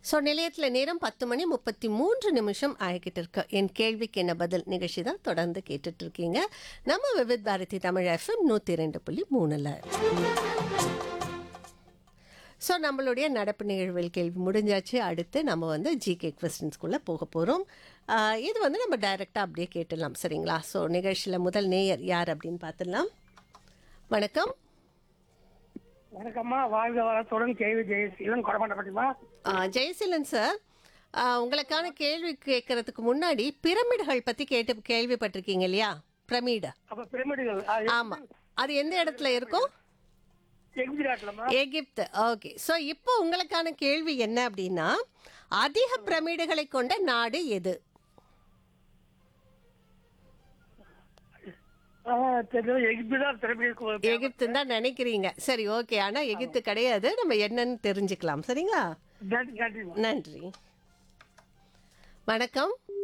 so நிலையத்தில் நேரம் பத்து மணி முப்பத்தி மூன்று நிமிஷம் ஆகிக்கிட்டு இருக்கு என் கேள்விக்கு என்ன பதில் நிகழ்ச்சி தான் தொடர்ந்து கேட்டுட்டு இருக்கீங்க நம்ம விவித் பாரதி தமிழ் எஃப்எம் நூற்றி ரெண்டு புள்ளி மூணில் ஸோ நம்மளுடைய நடப்பு நிகழ்வில் கேள்வி முடிஞ்சாச்சு அடுத்து நம்ம வந்து ஜிகே கொஸ்டின்ஸ்குள்ளே போக போகிறோம் இது வந்து நம்ம டைரெக்டாக அப்படியே கேட்டுடலாம் சரிங்களா ஸோ நிகழ்ச்சியில் முதல் நேயர் யார் அப்படின்னு பார்த்துடலாம் வணக்கம் வணக்கம்மா வாழ்க வளத்துடன் கேள்வி ஜெயசீலன் கொடமாட்டப்பட்டிமா ஆ, ஜெயசீலன் சார் ஆ, உங்களுக்கான கேள்வி கேட்கறதுக்கு முன்னாடி பிரமிடுகள் பற்றி கேட்டு கேள்விப்பட்டிருக்கீங்க இல்லையா பிரமிடு அப்ப பிரமிடுகள் ஆமாம் அது எந்த இடத்துல இருக்கும் எகுஜராத்லமா எகிப்து ஓகே ஸோ இப்போ உங்களுக்கான கேள்வி என்ன அப்படின்னா அதிக பிரமிடுகளை கொண்ட நாடு எது தெரியல எகிப்து தான் பிரமிடு எகிப்துன்னு தான் நினைக்கிறீங்க சரி ஓகே ஆனால் எகிப்து கிடையாது நம்ம என்னன்னு தெரிஞ்சுக்கலாம் சரிங்களா நன்றிமா நன்றி வணக்கம்